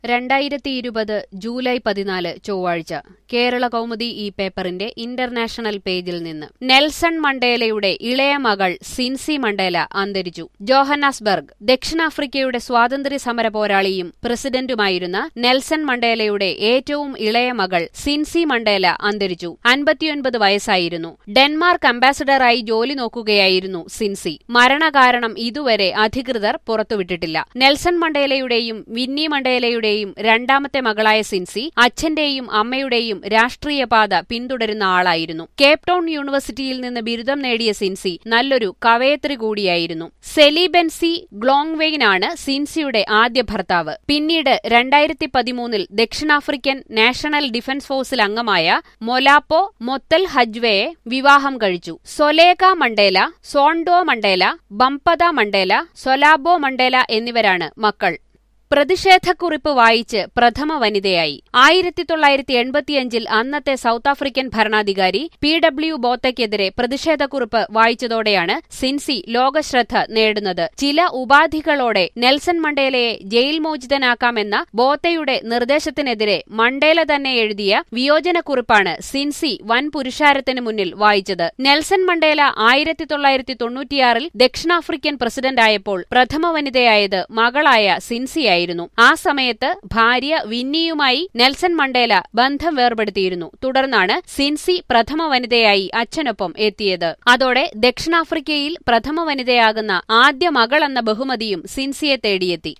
രണ്ടായിരത്തി ഇരുപത് ജൂലൈ പതിനാല് ചൊവ്വാഴ്ച കേരള കൗമുദി ഈ പേപ്പറിന്റെ ഇന്റർനാഷണൽ പേജിൽ നിന്ന് നെൽസൺ മണ്ടേലയുടെ ഇളയ മകൾ സിൻസി മണ്ടേല അന്തരിച്ചു ജോഹന്നാസ്ബർഗ് ദക്ഷിണാഫ്രിക്കയുടെ സ്വാതന്ത്ര്യ സമര പോരാളിയും പ്രസിഡന്റുമായിരുന്ന നെൽസൺ മണ്ടേലയുടെ ഏറ്റവും ഇളയ മകൾ സിൻസി മണ്ടേല അന്തരിച്ചു അൻപത്തിയൊൻപത് വയസ്സായിരുന്നു ഡെൻമാർക്ക് അംബാസഡറായി ജോലി നോക്കുകയായിരുന്നു സിൻസി മരണകാരണം ഇതുവരെ അധികൃതർ പുറത്തുവിട്ടിട്ടില്ല നെൽസൺ മണ്ടേലയുടെയും വിന്നി മണ്ടേലയുടെയും രണ്ടാമത്തെ മകളായ സിൻസി അച്ഛന്റെയും അമ്മയുടെയും രാഷ്ട്രീയ പാത പിന്തുടരുന്ന ആളായിരുന്നു കേപ് ടൗൺ യൂണിവേഴ്സിറ്റിയിൽ നിന്ന് ബിരുദം നേടിയ സിൻസി നല്ലൊരു കവയത്രി കൂടിയായിരുന്നു സെലിബെൻസി ഗ്ലോങ്വെയിനാണ് സിൻസിയുടെ ആദ്യ ഭർത്താവ് പിന്നീട് രണ്ടായിരത്തി പതിമൂന്നിൽ ദക്ഷിണാഫ്രിക്കൻ നാഷണൽ ഡിഫൻസ് ഫോഴ്സിൽ അംഗമായ മൊലാപ്പോ മൊത്തൽ ഹജ്വയെ വിവാഹം കഴിച്ചു Zoleka Mandela Zondwa Mandela Bambatha Mandela സൊലാബോ മണ്ടേല എന്നിവരാണ് മക്കൾ പ്രതിഷേധക്കുറിപ്പ് വായിച്ച് പ്രഥമ വനിതയായി ആയിരത്തി തൊള്ളായിരത്തി എൺപത്തിയഞ്ചിൽ അന്നത്തെ സൗത്ത് ആഫ്രിക്കൻ ഭരണാധികാരി പി ഡബ്ല്യു ബോത്തയ്ക്കെതിരെ പ്രതിഷേധക്കുറിപ്പ് വായിച്ചതോടെയാണ് സിൻസി ലോകശ്രദ്ധ നേടുന്നത് ചില ഉപാധികളോടെ നെൽസൺ മണ്ടേലയെ ജയിൽ മോചിതനാക്കാമെന്ന ബോത്തയുടെ നിർദ്ദേശത്തിനെതിരെ മണ്ടേല തന്നെ എഴുതിയ വിയോജനക്കുറിപ്പാണ് സിൻസി വൻ പുരുഷാരത്തിന് മുന്നിൽ വായിച്ചത് നെൽസൺ മണ്ടേല ആയിരത്തി തൊള്ളായിരത്തി തൊണ്ണൂറ്റിയാറിൽ ദക്ഷിണാഫ്രിക്കൻ പ്രസിഡന്റായപ്പോൾ പ്രഥമ വനിതയായത് മകളായ സിൻസിയായിരുന്നു ആയിരുന്നു ആ സമയത്ത് ഭാര്യ വിന്നിയുമായി നെൽസൺ മണ്ടേല ബന്ധം വേർപെടുത്തിയിരുന്നു തുടർന്നാണ് സിൻസി പ്രഥമ വനിതയായി അച്ഛനൊപ്പം എത്തിയത് അതോടെ ദക്ഷിണാഫ്രിക്കയിൽ പ്രഥമ വനിതയാകുന്ന ആദ്യ മകൾ എന്ന ബഹുമതിയും സിൻസിയെ തേടിയെത്തി